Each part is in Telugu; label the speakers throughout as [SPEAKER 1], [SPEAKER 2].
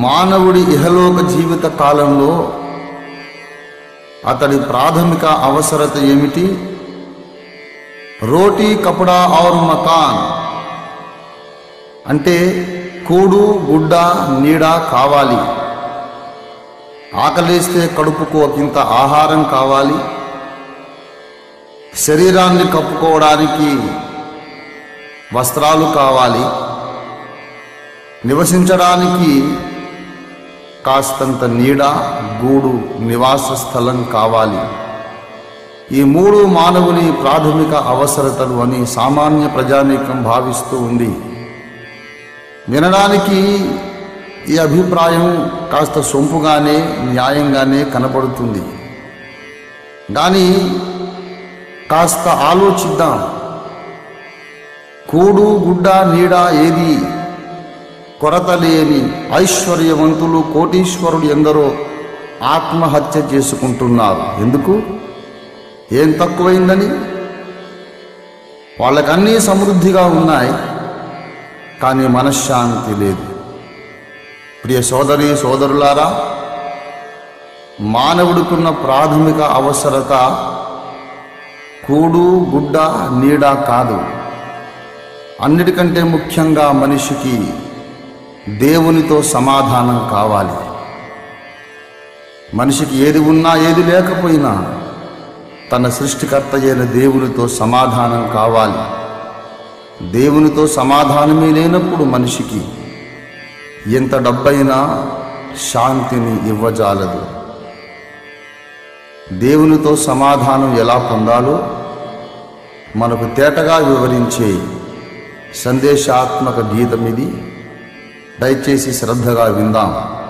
[SPEAKER 1] మానవుడి ఇహలోక జీవిత కాలంలో అతడి ప్రాథమిక అవసరత ఏమిటి రోటీ కపడా ఔర్ మకాన్ అంటే కూడు గుడ్డ నీడ కావాలి ఆకలేస్తే కడుపుకు ఒకంత ఆహారం కావాలి శరీరాన్ని కప్పుకోవడానికి వస్త్రాలు కావాలి నివసించడానికి కాస్తంత నీడ గూడు నివాస స్థలం కావాలి ఈ మూడు మానవుని ప్రాథమిక అవసరతలు అని సామాన్య ప్రజానీకం భావిస్తూ ఉంది వినడానికి ఈ అభిప్రాయం కాస్త సొంపుగానే న్యాయంగానే కనబడుతుంది కానీ కాస్త ఆలోచిద్దాం కూడు గుడ్డ నీడ ఏది కొరత లేని ఐశ్వర్యవంతులు కోటీశ్వరులు ఎందరో ఆత్మహత్య చేసుకుంటున్నారు ఎందుకు ఏం తక్కువైందని వాళ్ళకన్నీ సమృద్ధిగా ఉన్నాయి కానీ మనశ్శాంతి లేదు ప్రియ సోదరి సోదరులారా మానవుడికున్న ప్రాథమిక అవసరత కూడు గుడ్డ నీడ కాదు అన్నిటికంటే ముఖ్యంగా మనిషికి దేవునితో సమాధానం కావాలి మనిషికి ఏది ఉన్నా ఏది లేకపోయినా తన సృష్టికర్త అయిన దేవునితో సమాధానం కావాలి దేవునితో సమాధానమే లేనప్పుడు మనిషికి ఎంత డబ్బైనా శాంతిని ఇవ్వజాలదు దేవునితో సమాధానం ఎలా పొందాలో మనకు తేటగా వివరించే సందేశాత్మక గీతం ఇది దయచేసి శ్రద్ధగా విందాం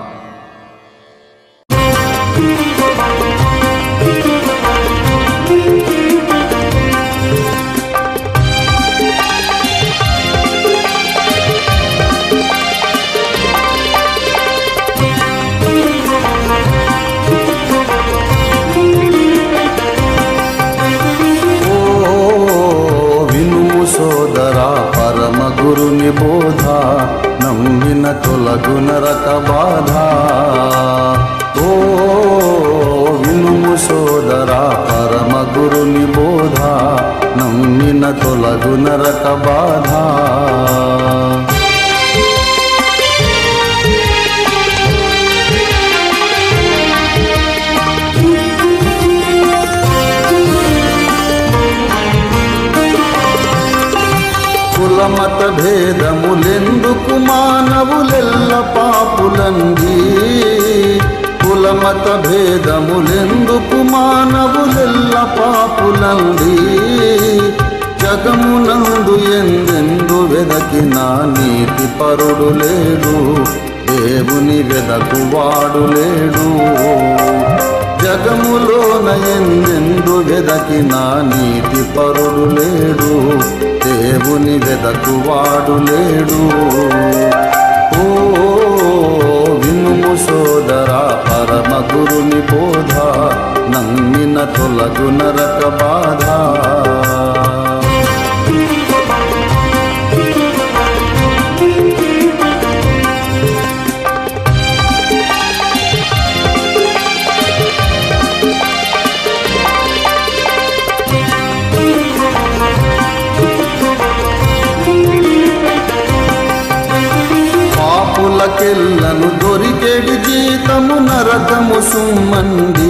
[SPEAKER 1] ఓ వినుము సోదరా పరమ గురుని బోధ నమ్మిన తొలగు నరక బాధ ఓ వినుము సోదరా పరమ గురుని బోధ నమ్మిన తొలగు నరక బాధ కులమత భేదములెందుకు మానవులెల్ల పాపులంది కులమత భేదములెందుకు మానవులెల్ల పాపులంది జగమునందు ఎందెందు వెదకిన నీతి పరుడు లేడు దేవుని వెదకువాడు లేడు జగములోన ఎందెందు వెదకిన నీతి పరుడు లేడు దేవుని వెదకువాడు లేడు ఓ వినుము సోదరా పరమ గురుని బోధ నమ్మిన తొలగు నరక బాధ పాపులకెల్లను దొరికెడి జీతము నరకము సుమ్మంది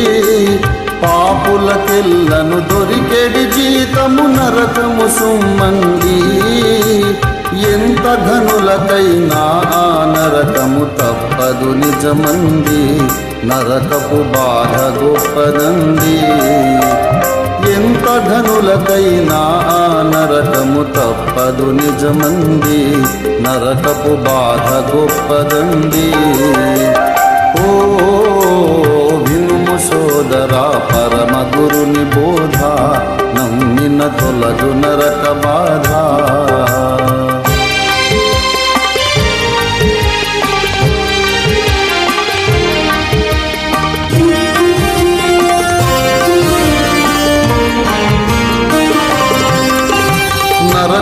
[SPEAKER 1] పాపులకెల్లను దొరికెడి జీతము నరకము సుమ్మంది ఎంత ఘనులకైనా ఆ నరకము తప్పదు నిజమంది నరకపు బాధ గొప్పదంది ఎంత ధనులకైనా ఆ నరకము తప్పదు నిజమంది నరకపు బాధ గొప్పదండి ఓ వినుము సోదరా పరమ గురుని బోధ నమ్మిన తొలగు నరక బాధ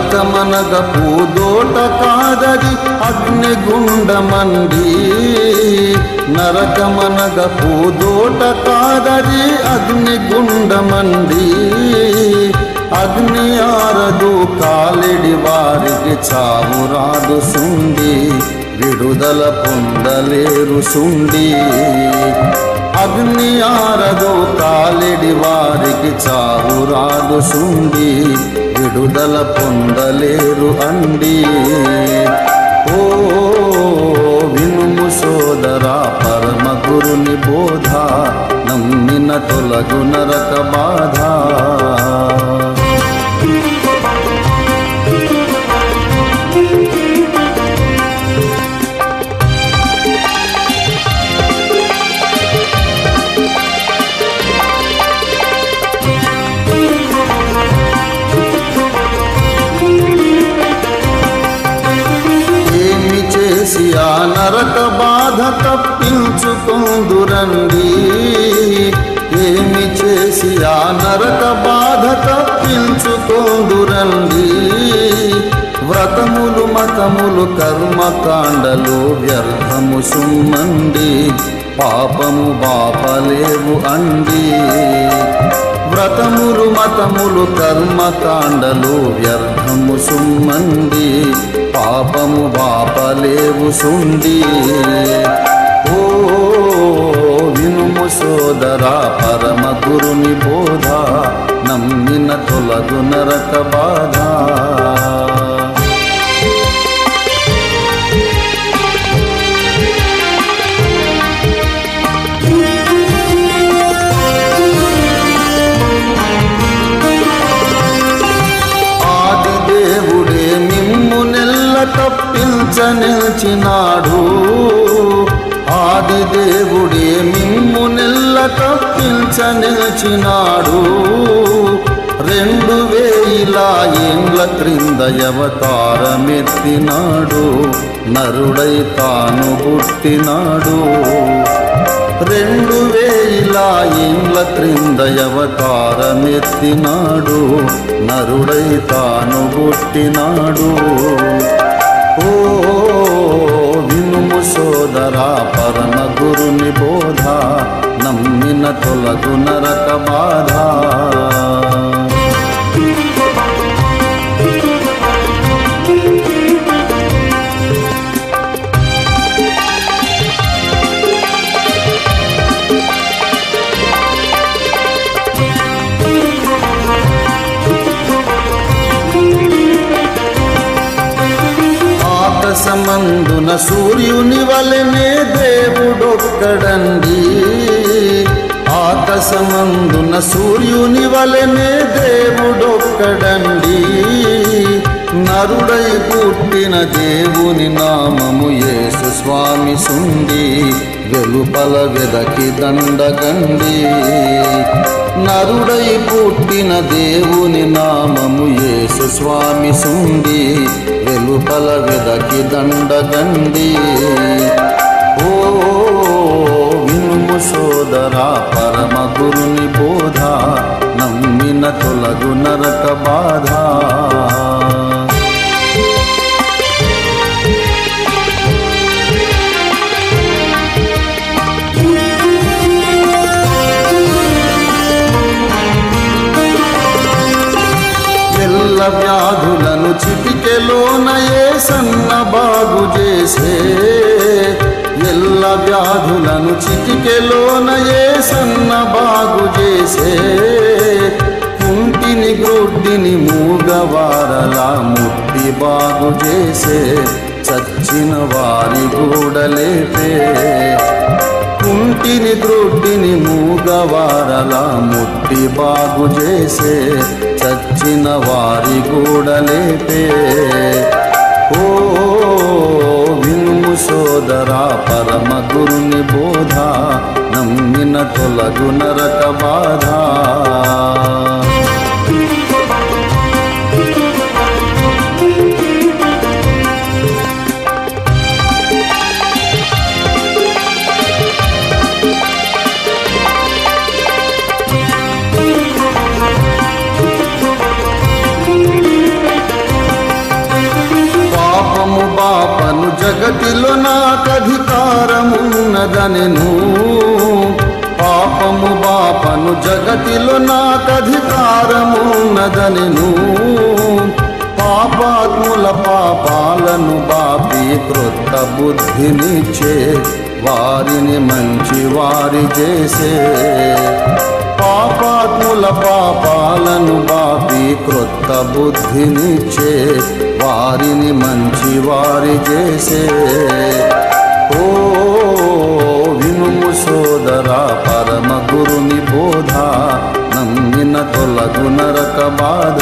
[SPEAKER 1] నరకమనగ పూదోట కాదది అగ్నిగుండమండి నరకమనగ పూదోట కాదది అగ్నిగుండమండి అగ్ని ఆరదు కాలిడి వారికి చావు రాదు సుండి విడుదల పొందలేరు సుండి అగ్ని ఆరదు కాలిడి వారికి చావు రాదు సుండి విడుదల పొందలేరు అండి ఓ వినుము సోదరా పరమ గురుని బోధ నమ్మిన తొలగు నరక బాధ ఏమి చేసి ఆ నరక బాధ తప్పించుకుందురండి ఏమి చేసి ఆ నరక బాధ తప్పించుకుందురండి వ్రతములు మతములు కర్మకాండలు వ్యర్థము సుమ్మండి పాపము బాపలేవు అండి వ్రతములు మతములు కర్మకాండలు వ్యర్థము సుమ్మండి పాపము బాపలేవు సుండి ఓ వినుము సోదరా పరమ గురుని బోధ నమ్మిన తొలగు నరక బాధ ఆది దేవుడే మిమ్ము నెల్ల తప్పించనిల్చినాడు ఆది దేవుడే మిమ్ము నెల్ల తప్పించనిల్చినాడు రెండు వేల ఏండ్ల క్రింద అవతారమెత్తినాడు నరుడై తాను పుట్టినాడు రెండు వేల ఏండ్ల క్రింద అవతారమెత్తినాడు నరుడై తాను పుట్టినాడు ఓ వినుము సోదరా పరమ గురుని బోధ నమ్మిన తొలగు నరక బాధ ఆకాశమందున సూర్యుని వలనే దేవుడొక్కడండి ఆకాశమందున సూర్యుని వలనే దేవుడొక్కడండి నరుడై పుట్టిన దేవుని నామము యేసు స్వామి సుండి వెలుపల వెదకి దండగండి నరుడై పుట్టిన దేవుని నామము యేసు స్వామి సుండి వెలుపల వెదకి దండగండి ఓ వినుము సోదరా పరమ గురుని బోధ నమ్మిన తొలగు నరక బాధ ఎల్ల వ్యాధులను చిటికెలోన ఏ సన్న బాగు చేసే ఎల్ల వ్యాధులను చిటికెలోన ఏ సన్న బాగు చేసే కుంటిని గ్రుడ్డిని మూగవారలా ముట్టి బాగు చేసే చచ్చిన వారి గూడలేపే కుంటిని గ్రుడ్డిని మూగవారలా ముట్టి బాగు చేసే చచ్చిన వారి గూడలేపే ఓ వినుము సోదరా పరమ గురుని బోధ నమ్మిన తొలగు నరక బాధ నాకధికారమున్నదనెను పాపము బాపను జగతిలో నాకధికారమున్నదనెను పాపాత్ముల పాపాలను బాపి క్రొత్త బుద్ధినిచ్చే వారిని మంచి వారి చేసే పాపాత్ముల పాపాలను బాపి క్రొత్త బుద్ధినిచ్చే వారిని మంచి వారి చేసే ఓ వినుము సోదరా పరమ గురుని బోధ నమ్మిన తొలగు నరక బాధ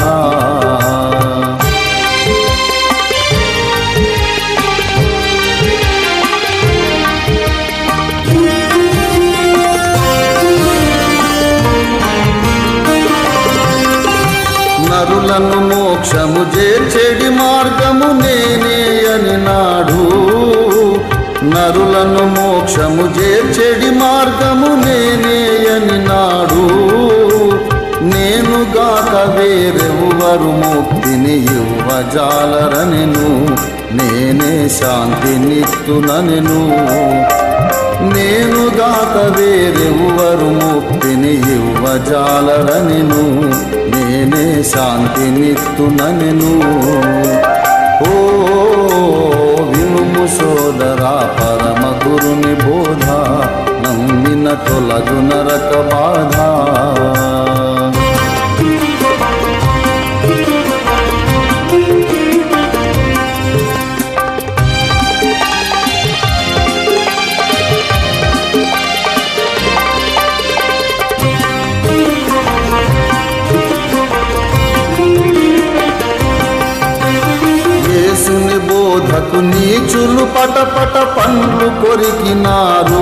[SPEAKER 1] నరులను మోక్షము చేర్చెడి మార్గము నేనే అని నాడు నరులను మోక్షము చేర్చెడి మార్గము నేనే అని నాడు నేనుగాక వేరెవ్వరు ముక్తిని ఇవ్వజాలరనెను నేనే శాంతినిత్తుననెను నేనుగాక వేరెవ్వరు ముక్తిని ఇవ్వజాలరనెను నేనే శాంతినిత్తుననెను ఓ వినుము సోదరా పరమ గురుని బోధ నమ్మిన తొలగు నరక బాధ యేసుని బోధకు నీచులు పటపట పండ్లు కొరికినారు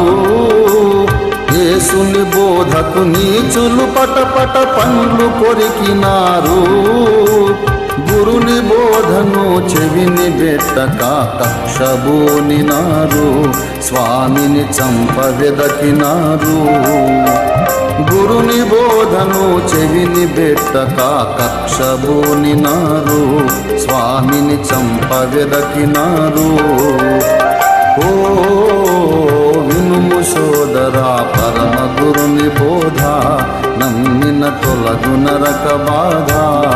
[SPEAKER 1] యేసుని బోధకు నీచులు పటపట పండ్లు కొరికినారు గురుని బోధను చెవిని బెట్టక కక్షబోనినారు స్వామిని చంప వెదకినారు గురుని బోధను చెవిని బెట్టక కక్షబోనినారు స్వామిని చంప వెదకినారు ఓ వినుము సోదరా పరమ గురుని బోధ నమ్మిన తొలగు నరక బాధ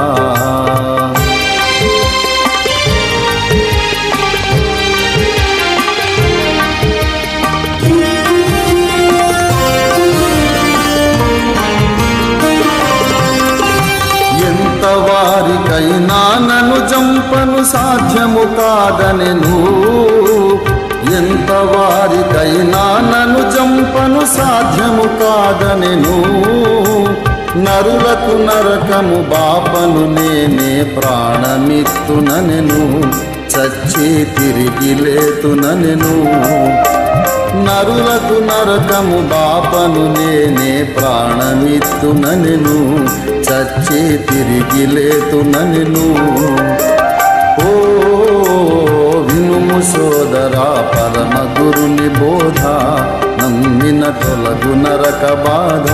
[SPEAKER 1] ఎంత వారికైనా నన్ను చంపను సాధ్యము కాదనెను ఎంత వారికైనా నన్ను చంపను సాధ్యము కాదనెను నరులకు నరకము బాపను నేనే ప్రాణమిత్తుననెను చచ్చి తిరిగి లేతుననెను నరులకు నరకము బాపను నేనే ప్రాణమిత్తుననెను చచ్చి తిరిగి లేతుననెను ఓ వినుము సోదరా పరమ గురుని బోధ నమ్మిన తొలగు నరక బాధ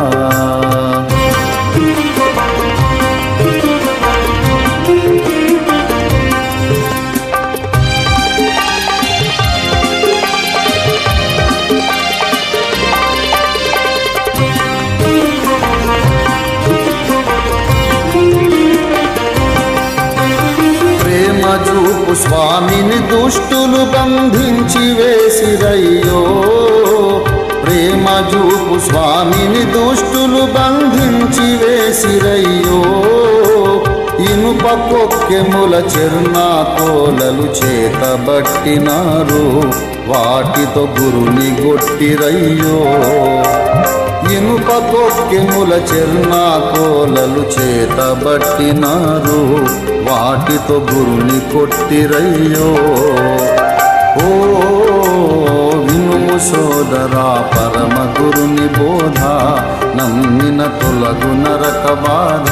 [SPEAKER 1] ప్రేమ చూపు స్వామిని దుష్టులు బంధించి వేసిరయ్యో ప్రేమ చూపు స్వామిని దుష్టులు బంధించి వేసిరయ్యో ఇనుప కొక్కెముల చెరునా కోలలు చేతబట్టినారు వాటితో గురుని గొట్టిరయ్యో ఇనుప కొక్కెముల చెర్నా కోలలు చేతబట్టినారు వాటితో గురుని కొట్టిరయ్యో ఓ వినుము సోదరా పరమ గురుని బోధ నమ్మిన తొలగు నరక బాధ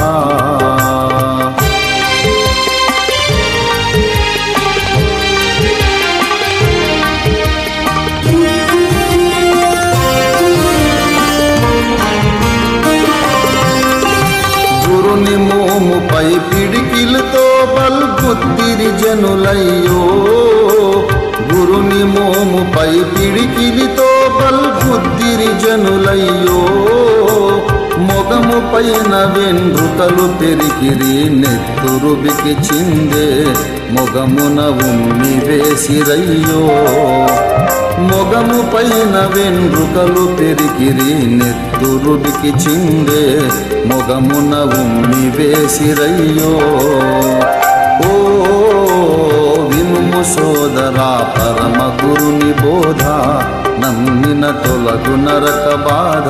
[SPEAKER 1] గురుని మోముపై పిడికిలతో బల్బుద్దిరి జనులయ్యో గురు గురుని మోముపై పిడికిలితో బల్బుద్దిరి జనులయ్యో మొగము పైన వెండ్రుకలు పెరిగిరి నెత్తురుబికి చిందే మొగమున ఉమ్మి వేసిరయ్యో మొగము పైన వెండ్రుకలు పెరిగిరి నెత్తురుబికి చిందే మొగమున ఉమ్మి వేసిరయ్యో ఓ వినుము సోదరా పరమ గురుని బోధ నమ్మిన తొలగు నరక బాధ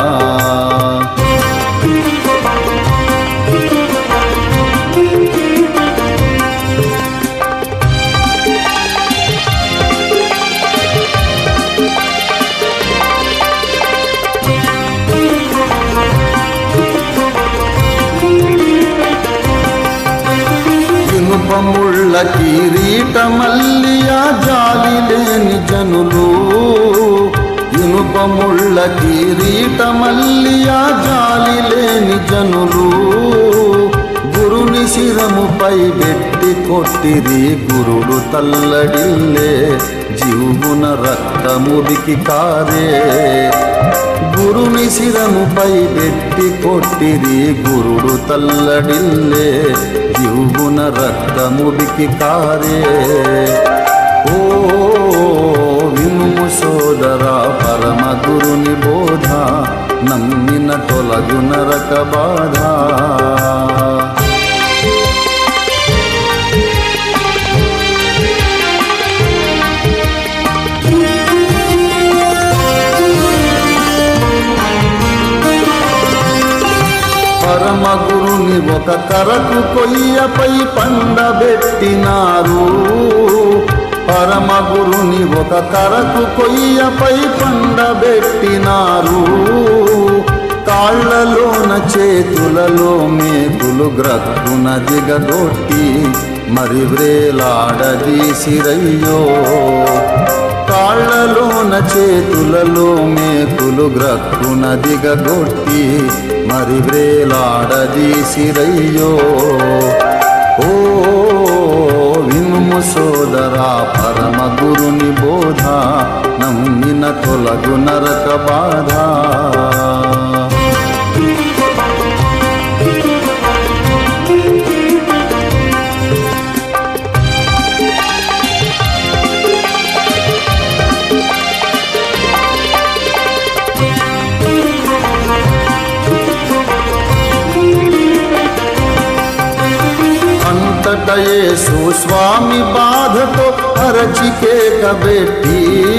[SPEAKER 1] ఇనుపముళ్ళ కిరీట మల్లియా జాలి లేని జనులు ఇనుపముళ్ళ కిరీట మల్లియా జాలి లేని జనులు గురుని శిరముపై పెట్టి కొట్టిరి గురుడు తల్లడిల్లే జీవున రక్తముడికి కారే గురుని శిరముపై పెట్టి కొట్టిరి గురుడు తల్లడిల్లే జీవున రక్తముడికి కారే ఓ వినుము సోదరా పరమ గురుని బోధ నమ్మిన తొలగు నరక బాధ పరమ గురుని ఒక కరకు కొయ్యపై పండబెట్టినారు పరమ గురుని ఒక కరకు కొయ్యపై పండబెట్టినారు కాళ్ళలోన చేతులలో మేకులు గ్రక్కున దిగగొట్టి మరి వ్రేలాడదీసిరయ్యో కాళ్ళలోన చేతులలో మేకులు గ్రక్కున దిగగొట్టి మరి వ్రేలాడదీసిరయ్యో ఓ వినుము సోదరా పరమ గురుని బోధ నమ్మిన తొలగు నరక బాధ అంతటయేసు స్వామి బాధతో అరచికేక పెట్టి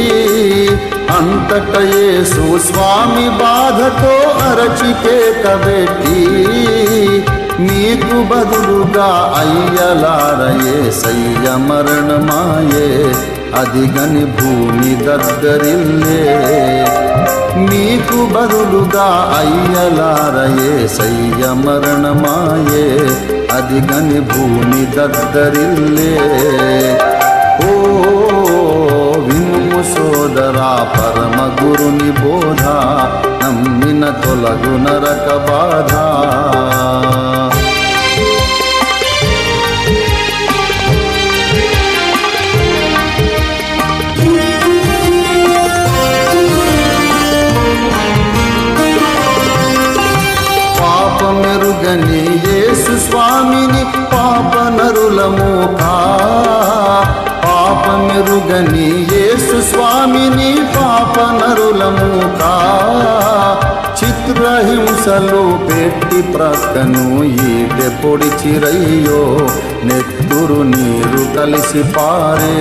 [SPEAKER 1] అంతటయేసు స్వామి బాధతో అరచికేక పెట్టి నీకు బదులుగా అయ్యలారయే సయ్య మరణమాయే అదిగని భూమి దగ్గరిల్లే నీకు బదులుగా అయ్యలారయే సయ్య మరణమాయే అదిగని భూమి దగ్గరిల్లే ఓ వినుము సోదరా పరమ గురుని బోధ నమ్మిన తొలగు నరక బాధ పాపమెరుగని యేసు స్వామిని పాప నరులమోకా పాపమెరుగని యేసు స్వామిని పాప నరులమోకా చిత్రహింసలు పెట్టి ప్రక్కను ఈటె పొడిచిరయ్యో నెత్తురు నీరు కలిసి పారే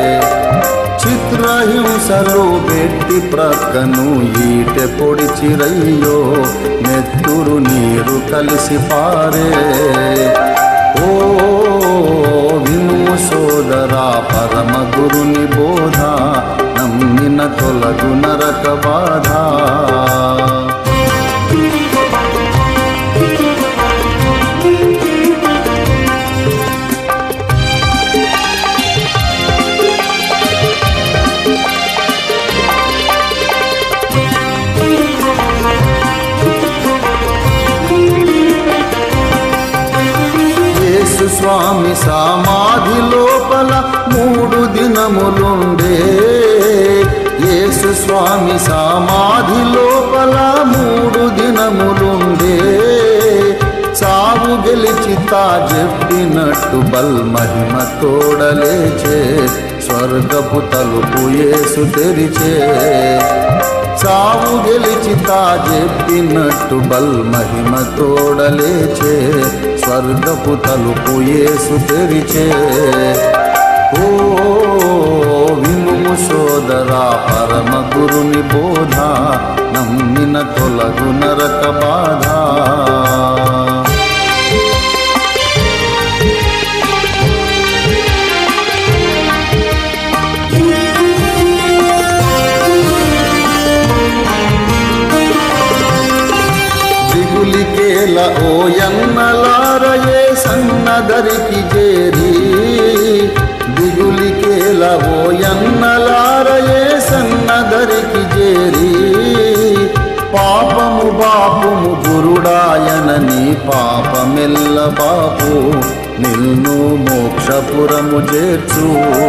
[SPEAKER 1] చిత్రహింసలు పెట్టి ప్రక్కను ఈటె పొడిచిరయ్యో నెత్తురు నీరు కలిసి పారే ఓ వినుము సోదరా పరమ గురుని బోధ నమ్మిన తొలగు నరక బాధ యేసు స్వామి సమాధి లోపల లోపల మూడు దినములుండే యేసు స్వామి సమాధి లోపల మూడు దినములుండే చావు గెలిచి తా చెప్పినట్టు బల్ మహిమ తోడలేచే స్వర్గపు తలుపు యేసు తెరిచే చావు గెలిచి తా చెప్పినట్టు బల్ మహిమ తోడలేచే స్వర్గపు తలుపు యేసు తెరిచే ఓ వినుము సోదరా పరమ గురుని బోధ నమ్మిన తొలగు నరక బాధ దిగులికేల ఓ ఎన్నలారయే సన్నదరికి చేరి దిగులికేల ఓ ఎన్నలారయే సన్నదరికి చేరి పాపము బాపుము గురుడాయనని పాపమెల్ల బాపు నిన్ను మోక్షపురము చేర్చు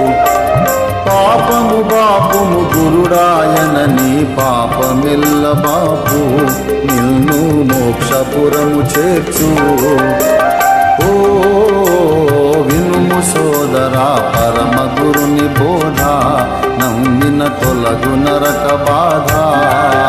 [SPEAKER 1] పాపము బాపుము గురుడాయనని పాపమిల్ల బాపు నిన్ను మోక్షపురము చేర్చు ఓ వినుము సోదరా పరమ గురుని బోధ నమ్మిన తొలగు నరక బాధ